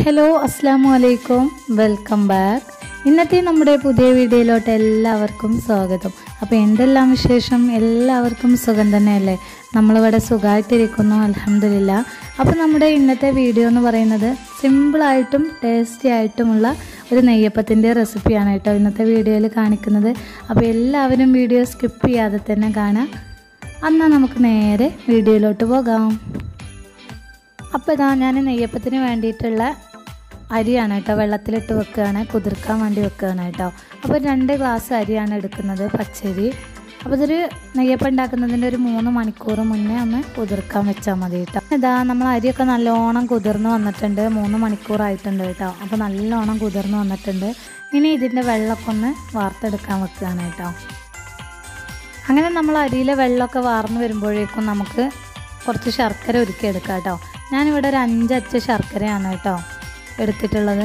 Hello അസ്സാം വലൈക്കും welcome back ഇന്നത്തെ നമ്മുടെ പുതിയ വീഡിയോയിലോട്ട് എല്ലാവർക്കും സ്വാഗതം അപ്പോൾ എന്തെല്ലാം വിശേഷം എല്ലാവർക്കും സുഖം തന്നെയല്ലേ നമ്മളിവിടെ സുഖമായിട്ടിരിക്കുന്നു അലഹമില്ല അപ്പോൾ നമ്മുടെ ഇന്നത്തെ വീഡിയോ എന്ന് പറയുന്നത് സിമ്പിളായിട്ടും ടേസ്റ്റി ആയിട്ടുമുള്ള ഒരു നെയ്യപ്പത്തിൻ്റെ റെസിപ്പിയാണ് കേട്ടോ ഇന്നത്തെ വീഡിയോയിൽ കാണിക്കുന്നത് അപ്പോൾ എല്ലാവരും വീഡിയോ സ്കിപ്പ് ചെയ്യാതെ തന്നെ കാണാം എന്നാൽ നമുക്ക് നേരെ വീഡിയോയിലോട്ട് പോകാം അപ്പോൾ ഇതാ ഞാൻ നെയ്യപ്പത്തിന് വേണ്ടിയിട്ടുള്ള അരിയാണ് കേട്ടോ വെള്ളത്തിലിട്ട് വെക്കുകയാണ് കുതിർക്കാൻ വേണ്ടി വെക്കുകയാണ് കേട്ടോ അപ്പോൾ രണ്ട് ഗ്ലാസ് അരിയാണ് എടുക്കുന്നത് പച്ചരി അപ്പോൾ ഇതൊരു നെയ്യപ്പം ഉണ്ടാക്കുന്നതിൻ്റെ ഒരു മൂന്ന് മണിക്കൂർ മുന്നേ ഒന്ന് കുതിർക്കാൻ വെച്ചാൽ മതി കേട്ടോ ഇതാ നമ്മൾ അരിയൊക്കെ നല്ലോണം കുതിർന്ന് വന്നിട്ടുണ്ട് മൂന്ന് മണിക്കൂറായിട്ടുണ്ട് കേട്ടോ അപ്പോൾ നല്ലോണം കുതിർന്ന് വന്നിട്ടുണ്ട് ഇനി ഇതിൻ്റെ വെള്ളമൊക്കെ ഒന്ന് വാർത്തെടുക്കാൻ വെക്കുകയാണ് കേട്ടോ അങ്ങനെ നമ്മൾ അരിയിലെ വെള്ളമൊക്കെ വാർന്ന് വരുമ്പോഴേക്കും നമുക്ക് കുറച്ച് ശർക്കര ഉരുക്കി എടുക്കാം കേട്ടോ ഞാനിവിടെ ഒരു അഞ്ചച്ച ശർക്കരയാണ് കേട്ടോ എടുത്തിട്ടുള്ളത്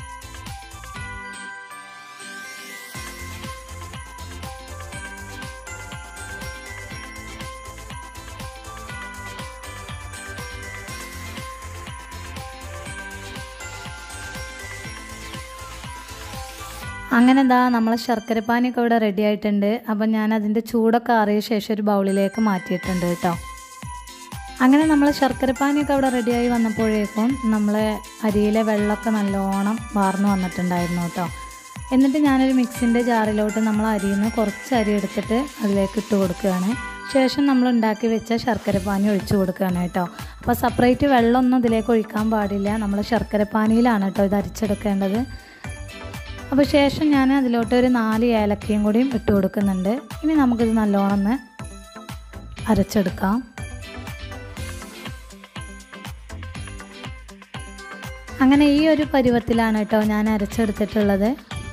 അങ്ങനെ എന്താ നമ്മളെ ശർക്കരപ്പാനിയൊക്കെ ഇവിടെ റെഡി ആയിട്ടുണ്ട് അപ്പം ഞാൻ അതിൻ്റെ ചൂടൊക്കെ ആറിയ ശേഷം ഒരു ബൗളിലേക്ക് മാറ്റിയിട്ടുണ്ട് കേട്ടോ അങ്ങനെ നമ്മൾ ശർക്കരപ്പാനിയൊക്കെ അവിടെ റെഡിയായി വന്നപ്പോഴേക്കും നമ്മളെ അരിയിലെ വെള്ളമൊക്കെ നല്ലോണം വാർന്നു വന്നിട്ടുണ്ടായിരുന്നു കേട്ടോ എന്നിട്ട് ഞാനൊരു മിക്സിൻ്റെ ജാറിലോട്ട് നമ്മൾ അരിയിൽ നിന്ന് കുറച്ച് അരി എടുത്തിട്ട് അതിലേക്ക് ഇട്ട് കൊടുക്കുകയാണ് ശേഷം നമ്മൾ ഉണ്ടാക്കി വെച്ച ശർക്കരപ്പാനി ഒഴിച്ചു കൊടുക്കുകയാണ് കേട്ടോ അപ്പോൾ സെപ്പറേറ്റ് വെള്ളമൊന്നും ഇതിലേക്ക് ഒഴിക്കാൻ പാടില്ല നമ്മൾ ശർക്കരപ്പാനിയിലാണ് കേട്ടോ ഇത് അരിച്ചെടുക്കേണ്ടത് അപ്പോൾ ശേഷം ഞാൻ അതിലോട്ട് ഒരു നാല് ഏലക്കയും കൂടിയും ഇട്ട് കൊടുക്കുന്നുണ്ട് ഇനി നമുക്കിത് നല്ലോണം ഒന്ന് അരച്ചെടുക്കാം അങ്ങനെ ഈ ഒരു പരുവത്തിലാണ് കേട്ടോ ഞാൻ അരച്ചെടുത്തിട്ടുള്ളത്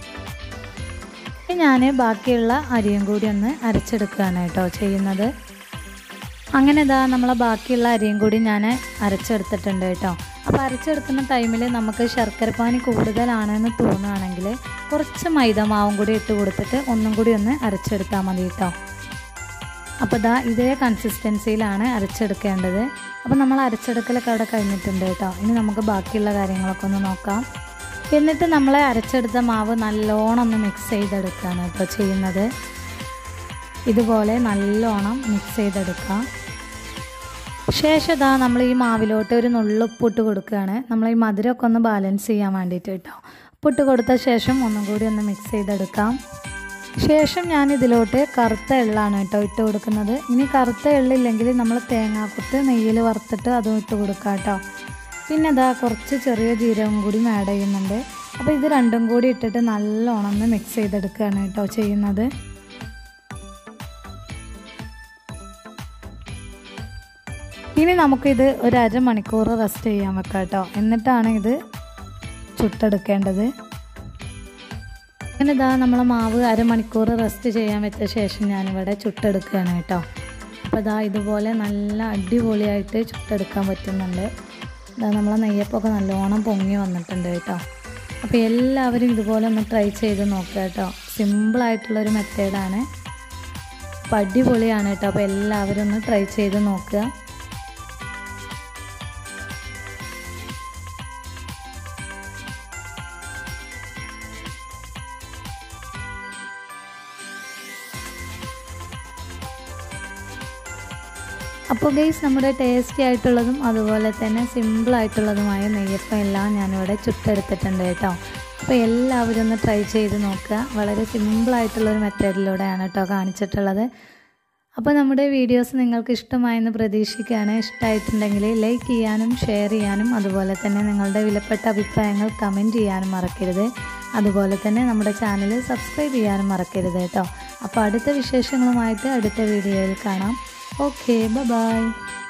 ഞാൻ ബാക്കിയുള്ള അരിയും കൂടി ഒന്ന് അരച്ചെടുക്കുകയാണ് കേട്ടോ ചെയ്യുന്നത് അങ്ങനെ ഇതാ നമ്മളെ ബാക്കിയുള്ള അരിയും കൂടി ഞാൻ അരച്ചെടുത്തിട്ടുണ്ട് കേട്ടോ അപ്പോൾ അരച്ചെടുക്കുന്ന ടൈമിൽ നമുക്ക് ശർക്കരപ്പാനി കൂടുതലാണെന്ന് തോന്നുകയാണെങ്കിൽ കുറച്ച് മൈദമാവും കൂടി ഇട്ട് കൊടുത്തിട്ട് ഒന്നും കൂടി ഒന്ന് അരച്ചെടുത്താൽ മതി കേട്ടോ അപ്പോൾ ഇതാ ഇതേ കൺസിസ്റ്റൻസിയിലാണ് അരച്ചെടുക്കേണ്ടത് അപ്പോൾ നമ്മൾ അരച്ചെടുക്കലൊക്കെ അവിടെ കഴിഞ്ഞിട്ടുണ്ട് കേട്ടോ ഇനി നമുക്ക് ബാക്കിയുള്ള കാര്യങ്ങളൊക്കെ ഒന്ന് നോക്കാം എന്നിട്ട് നമ്മൾ അരച്ചെടുത്ത മാവ് നല്ലോണം ഒന്ന് മിക്സ് ചെയ്തെടുക്കുകയാണ് കേട്ടോ ചെയ്യുന്നത് ഇതുപോലെ നല്ലോണം മിക്സ് ചെയ്തെടുക്കാം ശേഷം ഇതാ നമ്മൾ ഈ മാവിലോട്ട് ഒരു നുള്ളുപ്പിട്ട് കൊടുക്കുകയാണ് നമ്മൾ ഈ മധുരമൊക്കെ ഒന്ന് ബാലൻസ് ചെയ്യാൻ വേണ്ടിയിട്ട് കേട്ടോ ഉപ്പിട്ട് കൊടുത്ത ശേഷം ഒന്നും കൂടി ഒന്ന് മിക്സ് ചെയ്തെടുക്കാം ശേഷം ഞാൻ ഇതിലോട്ട് കറുത്ത എള്ളാണ് കേട്ടോ ഇട്ട് കൊടുക്കുന്നത് ഇനി കറുത്ത എള്ളില്ലെങ്കിൽ നമ്മൾ തേങ്ങാക്കുത്ത് നെയ്യിൽ വറുത്തിട്ട് അതും ഇട്ട് കൊടുക്കാം കേട്ടോ പിന്നെ ഇതാ കുറച്ച് ചെറിയ ജീരകം കൂടി ആഡ് ചെയ്യുന്നുണ്ട് അപ്പോൾ ഇത് രണ്ടും കൂടി ഇട്ടിട്ട് നല്ലോണം ഒന്ന് മിക്സ് ചെയ്തെടുക്കുകയാണ് കേട്ടോ ചെയ്യുന്നത് ഇനി നമുക്കിത് ഒരു അരമണിക്കൂർ റെസ്റ്റ് ചെയ്യാൻ വെക്കാം കേട്ടോ എന്നിട്ടാണ് ഇത് ചുട്ടെടുക്കേണ്ടത് അങ്ങനെ ഇതാ നമ്മൾ മാവ് അരമണിക്കൂർ റെസ്റ്റ് ചെയ്യാൻ വെച്ച ശേഷം ഞാനിവിടെ ചുട്ടെടുക്കുകയാണ് കേട്ടോ അപ്പോൾ ഇതാ ഇതുപോലെ നല്ല അടിപൊളിയായിട്ട് ചുട്ടെടുക്കാൻ പറ്റുന്നുണ്ട് ഇതാ നമ്മളെ നെയ്യപ്പൊക്കെ നല്ലോണം പൊങ്ങി വന്നിട്ടുണ്ട് കേട്ടോ അപ്പോൾ എല്ലാവരും ഇതുപോലെ ഒന്ന് ട്രൈ ചെയ്ത് നോക്കുക കേട്ടോ സിമ്പിളായിട്ടുള്ളൊരു മെത്തേഡാണ് അപ്പോൾ അടിപൊളിയാണ് കേട്ടോ അപ്പോൾ എല്ലാവരും ഒന്ന് ട്രൈ ചെയ്ത് നോക്കുക അപ്പോൾ ഗൈസ് നമ്മുടെ ടേസ്റ്റി ആയിട്ടുള്ളതും അതുപോലെ തന്നെ സിമ്പിൾ ആയിട്ടുള്ളതുമായ നെയ്യപ്പം എല്ലാം ഞാനിവിടെ ചുട്ടെടുത്തിട്ടുണ്ട് കേട്ടോ അപ്പോൾ എല്ലാവരും ഒന്ന് ട്രൈ ചെയ്ത് നോക്കുക വളരെ സിമ്പിളായിട്ടുള്ളൊരു മെത്തേഡിലൂടെയാണ് കേട്ടോ കാണിച്ചിട്ടുള്ളത് അപ്പോൾ നമ്മുടെ വീഡിയോസ് നിങ്ങൾക്ക് ഇഷ്ടമായെന്ന് പ്രതീക്ഷിക്കുകയാണ് ഇഷ്ടമായിട്ടുണ്ടെങ്കിൽ ലൈക്ക് ചെയ്യാനും ഷെയർ ചെയ്യാനും അതുപോലെ തന്നെ നിങ്ങളുടെ വിലപ്പെട്ട അഭിപ്രായങ്ങൾ കമൻറ്റ് ചെയ്യാനും മറക്കരുത് അതുപോലെ തന്നെ നമ്മുടെ ചാനൽ സബ്സ്ക്രൈബ് ചെയ്യാനും മറക്കരുത് കേട്ടോ അപ്പോൾ അടുത്ത വിശേഷങ്ങളുമായിട്ട് അടുത്ത വീഡിയോയിൽ കാണാം Okay, bye bye.